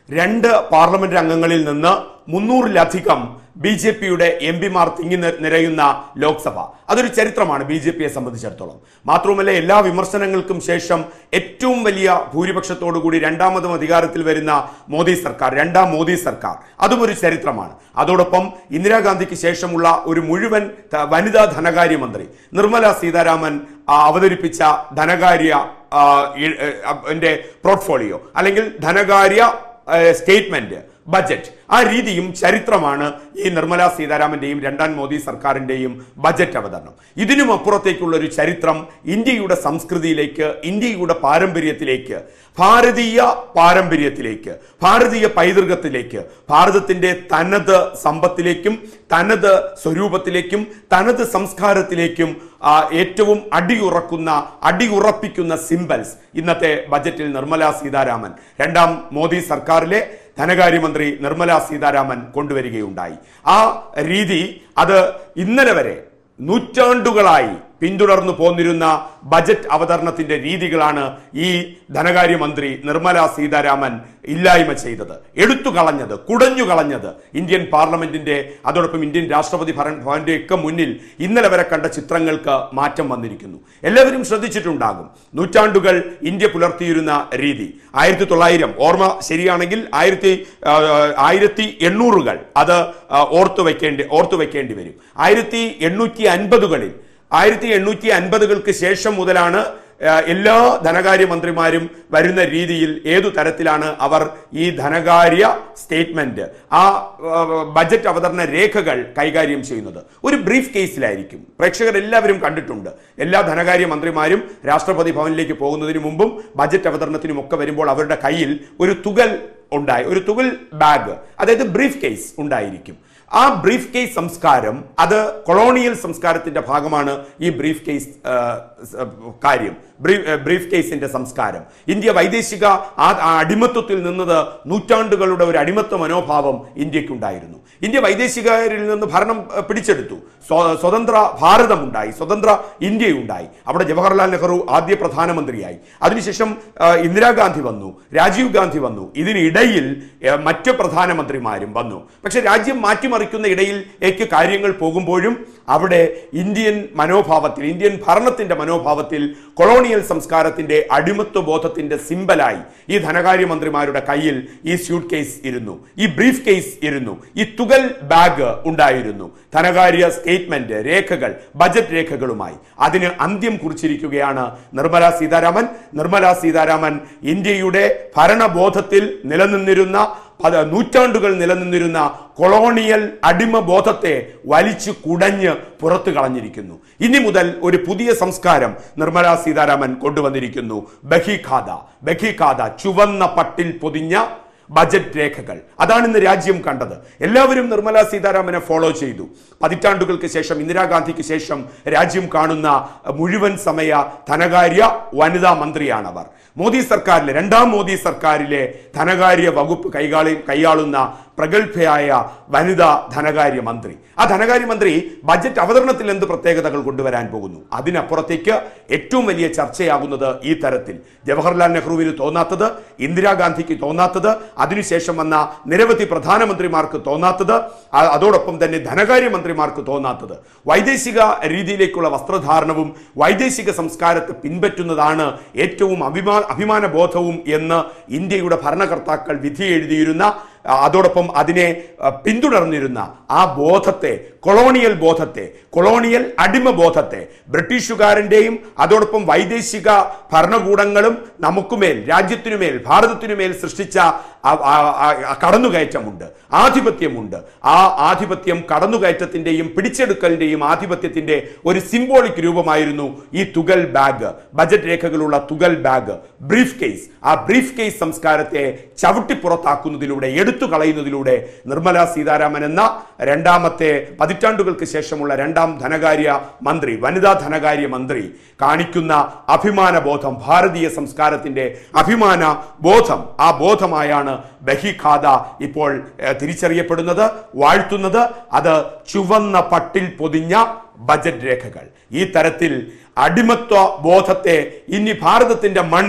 രണ്ട് പാർലമെന്റ് അംഗങ്ങളിൽ നിന്ന് മുന്നൂറിലധികം ബി ജെ പിയുടെ എം പിമാർ തിങ്ങി നി- നിരയുന്ന ലോക്സഭ അതൊരു ചരിത്രമാണ് ബി ജെ പിയെ സംബന്ധിച്ചിടത്തോളം മാത്രവുമല്ല എല്ലാ വിമർശനങ്ങൾക്കും ശേഷം ഏറ്റവും വലിയ ഭൂരിപക്ഷത്തോടുകൂടി രണ്ടാമതും അധികാരത്തിൽ വരുന്ന മോദി സർക്കാർ രണ്ടാം മോദി സർക്കാർ അതും ഒരു ചരിത്രമാണ് അതോടൊപ്പം ഇന്ദിരാഗാന്ധിക്ക് ശേഷമുള്ള ഒരു മുഴുവൻ ത- വനിതാ ധനകാര്യമന്ത്രി നിർമ്മല സീതാരാമൻ ആ, അവതരിപ്പിച്ച ധനകാര്യ ആ, ഇ- ഏ, ന്റെ പോർട്ട്ഫോളിയോ അല്ലെങ്കിൽ ധനകാര്യ സ്റ്റേറ്റ്മെന്റ് ബജറ്റ് ആ രീതിയും ചരിത്രമാണ് ഈ നിർമ്മല സീതാരാമന്റെയും രണ്ടാം മോദി സർക്കാരിന്റെയും ബജറ്റ് അവതരണം ഇതിനും അപ്പുറത്തേക്കുള്ള ഒരു ചരിത്രം ഇന്ത്യയുടെ സംസ്കൃതിയിലേക്ക് ഇന്ത്യയുടെ പാരമ്പര്യത്തിലേക്ക് ഭാരതീയ പാരമ്പര്യത്തിലേക്ക് ഭാരതീയ പൈതൃകത്തിലേക്ക് ഭാരതത്തിന്റെ തനത് സമ്പത്തിലേക്കും തനത് സ്വരൂപത്തിലേക്കും തനത് സംസ്കാരത്തിലേക്കും ആ, ഏറ്റവും അടിയുറക്കുന്ന അടിയുറപ്പിക്കുന്ന സിംബൽസ് ഇന്നത്തെ ബജറ്റിൽ നിർമ്മല സീതാരാമൻ രണ്ടാം മോദി സർക്കാരിലെ ധനകാര്യമന്ത്രി നിർമ്മല സീതാരാമൻ കൊണ്ടുവരികയുണ്ടായി ആ രീതി അത് ഇന്നലെ വരെ നൂറ്റാണ്ടുകളായി പിന്തുടർന്നു പോന്നിരുന്ന ബജറ്റ് അവതരണത്തിന്റെ രീതികളാണ് ഈ ധനകാര്യമന്ത്രി നിർമ്മല സീതാരാമൻ ഇല്ലായ്മ ചെയ്തത് എടുത്തു കളഞ്ഞത് കുടഞ്ഞു കളഞ്ഞത് ഇന്ത്യൻ പാർലമെന്റിന്റെ അതോടൊപ്പം ഇന്ത്യൻ രാഷ്ട്രപതി ഭരൺ- ഭവന്റെ ഒക്കെ മുന്നിൽ ഇന്നലെ വരെ കണ്ട ചിത്രങ്ങൾക്ക് മാറ്റം വന്നിരിക്കുന്നു എല്ലാവരും ശ്രദ്ധിച്ചിട്ടുണ്ടാകും നൂറ്റാണ്ടുകൾ ഇന്ത്യ പുലർത്തിയിരുന്ന രീതി ആയിരത്തി തൊള്ളായിരം ഓർമ്മ ശരിയാണെങ്കിൽ ആയിരത്തി ആ, ആയിരത്തി എണ്ണൂറുകൾ അത് ആ, ഓർത്തു വെക്കേണ്ടി ഓർത്തു വെക്കേണ്ടി വരും ആയിരത്തി എണ്ണൂറ്റി അൻപതുകളിൽ ആയിരത്തി എണ്ണൂറ്റി അൻപതുകൾക്ക് ശേഷം മുതലാണ് ആ, എല്ലാ ധനകാര്യമന്ത്രിമാരും വരുന്ന രീതിയിൽ ഏതു തരത്തിലാണ് അവർ ഈ ധനകാര്യ സ്റ്റേറ്റ്മെന്റ് ആ ആ, ബജറ്റ് അവതരണ രേഖകൾ കൈകാര്യം ചെയ്യുന്നത് ഒരു ബ്രീഫ് കേസിലായിരിക്കും പ്രേക്ഷകർ എല്ലാവരും കണ്ടിട്ടുണ്ട് എല്ലാ ധനകാര്യ മന്ത്രിമാരും രാഷ്ട്രപതി ഭവനിലേക്ക് പോകുന്നതിന് മുമ്പും ബജറ്റ് അവതരണത്തിനും ഒക്കെ വരുമ്പോൾ അവരുടെ കയ്യിൽ ഒരു തുകൽ ഉണ്ടായി ഒരു തുകൽ ബാഗ് അതായത് ബ്രീഫ് കേസ് ഉണ്ടായിരിക്കും ആ ബ്രീഫ് കേസ് സംസ്കാരം അത് കൊളോണിയൽ സംസ്കാരത്തിന്റെ ഭാഗമാണ് ഈ ബ്രീഫ് കേസ് ആ, സ- കാര്യം ബ്രീ- ആ, ബ്രീഫ് കേസിന്റെ സംസ്കാരം ഇന്ത്യ വൈദേശിക ആ ആ അടിമത്വത്തിൽ നിന്നത് നൂറ്റാണ്ടുകളുടെ ഒരു അടിമത്വ മനോഭാവം ഇന്ത്യക്കുണ്ടായിരുന്നു ഇന്ത്യ വൈദേശികരിൽ നിന്ന് ഭരണം ആ, പിടിച്ചെടുത്തു സ്വ- സ്വതന്ത്ര ഭാരതമുണ്ടായി സ്വതന്ത്ര ഇന്ത്യയുണ്ടായി അവിടെ ജവഹർലാൽ നെഹ്റു ആദ്യ പ്രധാനമന്ത്രിയായി അതിനുശേഷം ആ, ഇന്ദിരാഗാന്ധി വന്നു രാജീവ് ഗാന്ധി വന്നു ഇതിനിടയിൽ ആ, മറ്റ് പ്രധാനമന്ത്രിമാരും വന്നു പക്ഷെ രാജ്യം മാറ്റിമറിക്കുന്ന ഇടയിലേക്ക് കാര്യങ്ങൾ പോകുമ്പോഴും അവിടെ ഇന്ത്യൻ മനോഭാവത്തിൽ ഇന്ത്യൻ ഭരണത്തിന്റെ മനോഭാവത്തിൽ കൊളോണിയൽ സംസ്കാരത്തിന്റെ അടിമത്വ ബോധത്തിന്റെ സിമ്പലായി ഈ ധനകാര്യമന്ത്രിമാരുടെ കയ്യിൽ ഈ സ്യൂട്ട് കേസ് ഇരുന്നു ഈ ബ്രീഫ് കേസ് ഇരുന്നു ഈ തുകൽ ബാഗ് ഉണ്ടായിരുന്നു ധനകാര്യ സ്റ്റേറ്റ്മെന്റ് രേഖകൾ ബജറ്റ് രേഖകളുമായി അതിന് അന്ത്യം കുറിച്ചിരിക്കുകയാണ് നിർമ്മല സീതാരാമൻ നിർമ്മല സീതാരാമൻ ഇന്ത്യയുടെ ഭരണബോധത്തിൽ നിലനിന്നിരുന്ന പല നൂറ്റാണ്ടുകൾ നിലനിന്നിരുന്ന കൊളോണിയൽ അടിമബോധത്തെ വലിച്ചു കുടഞ്ഞ് പുറത്തു കളഞ്ഞിരിക്കുന്നു ഇനി മുതൽ ഒരു പുതിയ സംസ്കാരം നിർമ്മല സീതാരാമൻ കൊണ്ടുവന്നിരിക്കുന്നു ബഹിഖാദ ബഹിഖാദ ചുവന്ന പട്ടിൽ പൊതിഞ്ഞ ബജറ്റ് രേഖകൾ അതാണ് ഇന്ന് രാജ്യം കണ്ടത് എല്ലാവരും നിർമ്മല സീതാരാമനെ ഫോളോ ചെയ്തു പതിറ്റാണ്ടുകൾക്ക് ശേഷം ഇന്ദിരാഗാന്ധിക്ക് ശേഷം രാജ്യം കാണുന്ന മുഴുവൻ സമയ ധനകാര്യ വനിതാ മന്ത്രിയാണവർ മോദി സർക്കാരിലെ രണ്ടാം മോദി സർക്കാരിലെ ധനകാര്യ വകുപ്പ് കൈകാളി കൈയാളുന്ന പ്രഗത്ഭയായ വനിതാ ധനകാര്യ മന്ത്രി ആ ധനകാര്യ മന്ത്രി ബജറ്റ് അവതരണത്തിൽ എന്ത് പ്രത്യേകതകൾ കൊണ്ടുവരാൻ പോകുന്നു അതിനപ്പുറത്തേക്ക് ഏറ്റവും വലിയ ചർച്ചയാകുന്നത് ഈ തരത്തിൽ ജവഹർലാൽ നെഹ്റുവിന് തോന്നാത്തത് ഇന്ദിരാഗാന്ധിക്ക് തോന്നാത്തത് അതിനുശേഷം വന്ന നിരവധി പ്രധാനമന്ത്രിമാർക്ക് തോന്നാത്തത് ആ- അതോടൊപ്പം തന്നെ ധനകാര്യമന്ത്രിമാർക്ക് തോന്നാത്തത് വൈദേശിക രീതിയിലേക്കുള്ള വസ്ത്രധാരണവും വൈദേശിക സംസ്കാരത്തെ പിൻപറ്റുന്നതാണ് ഏറ്റവും അഭിമാ അഭിമാന ബോധവും എന്ന് ഇന്ത്യയുടെ ഭരണകർത്താക്കൾ വിധി എഴുതിയിരുന്ന ആ, അതോടൊപ്പം അതിനെ ആ, പിന്തുടർന്നിരുന്ന ആ ബോധത്തെ കൊളോണിയൽ ബോധത്തെ കൊളോണിയൽ അടിമ ബോധത്തെ ബ്രിട്ടീഷുകാരന്റെയും അതോടൊപ്പം വൈദേശിക ഭരണകൂടങ്ങളും നമുക്കുമേൽ രാജ്യത്തിനുമേൽ ഭാരതത്തിനുമേൽ സൃഷ്ടിച്ച ആ- ആ- ആ കടന്നുകയറ്റമുണ്ട് ആധിപത്യമുണ്ട് ആ ആധിപത്യം കടന്നുകയറ്റത്തിന്റെയും പിടിച്ചെടുക്കലിന്റെയും ആധിപത്യത്തിന്റെ ഒരു സിംബോളിക് രൂപമായിരുന്നു ഈ തുകൽ ബാഗ് ബജറ്റ് രേഖകളുള്ള തുകൽ ബാഗ് ബ്രീഫ് കേസ് ആ ബ്രീഫ് കേസ് സംസ്കാരത്തെ ചവിട്ടി പുറത്താക്കുന്നതിലൂടെ എടുത്തു കളയുന്നതിലൂടെ നിർമ്മല സീതാരാമൻ എന്ന രണ്ടാമത്തെ പതിറ്റാണ്ടുകൾക്ക് ശേഷമുള്ള രണ്ടാം ധനകാര്യ മന്ത്രി വനിതാ ധനകാര്യ മന്ത്രി കാണിക്കുന്ന അഭിമാന ബോധം ഭാരതീയ സംസ്കാരത്തിന്റെ അഭിമാന ബോധം ആ ബോധമായാണ് ബഹിഖാദ ഇപ്പോൾ ഏഹ്, തിരിച്ചറിയപ്പെടുന്നത് വാഴ്ത്തുന്നത് അത് ചുവന്ന പട്ടിൽ പൊതിഞ്ഞ ബജറ്റ് രേഖകൾ ഈ തരത്തിൽ അടിമത്വ ബോധത്തെ ഇനി ഭാരതത്തിന്റെ മണ്ണിൽ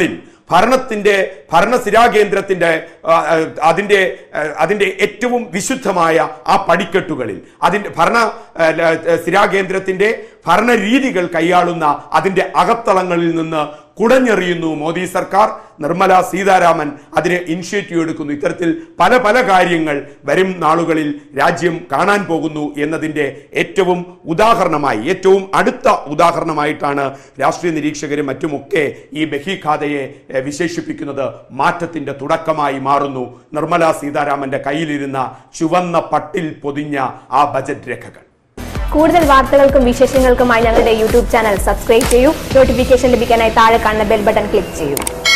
ഭരണത്തിന്റെ ഭരണസിരാ കേന്ദ്രത്തിന്റെ ആ, ആ, അതിന്റെ ആ, അതിന്റെ ഏറ്റവും വിശുദ്ധമായ ആ പടിക്കെട്ടുകളിൽ അതിന്റെ ഭരണ ആ, ല- സിരാ കേന്ദ്രത്തിന്റെ ഭരണരീതികൾ കൈയാളുന്ന അതിന്റെ അകത്തളങ്ങളിൽ നിന്ന് കുടഞ്ഞെറിയുന്നു മോദി സർക്കാർ നിർമ്മല സീതാരാമൻ അതിന് ഇനിഷ്യേറ്റീവ് എടുക്കുന്നു ഇത്തരത്തിൽ പല പല കാര്യങ്ങൾ വരും നാളുകളിൽ രാജ്യം കാണാൻ പോകുന്നു എന്നതിന്റെ ഏറ്റവും ഉദാഹരണമായി ഏറ്റവും അടുത്ത ഉദാഹരണമായിട്ടാണ് രാഷ്ട്രീയ നിരീക്ഷകരും മറ്റുമൊക്കെ ഈ ബഹിഖാതയെ എഹ്, വിശേഷിപ്പിക്കുന്നത് മാറ്റത്തിന്റെ തുടക്കമായി മാറുന്നു നിർമ്മല സീതാരാമന്റെ കയ്യിലിരുന്ന ചുവന്ന പട്ടിൽ പൊതിഞ്ഞ ആ ബജറ്റ് രേഖകൾ കൂടുതൽ വാർത്തകൾക്കും വിശേഷങ്ങൾക്കുമായി ഞങ്ങളുടെ യൂട്യൂബ് ചാനൽ സബ്സ്ക്രൈബ് ചെയ്യൂ നോട്ടിഫിക്കേഷൻ ലഭിക്കാനായി താഴെ കാണുന്ന ബെൽ ബട്ടൺ ക്ലിക്ക് ചെയ്യൂ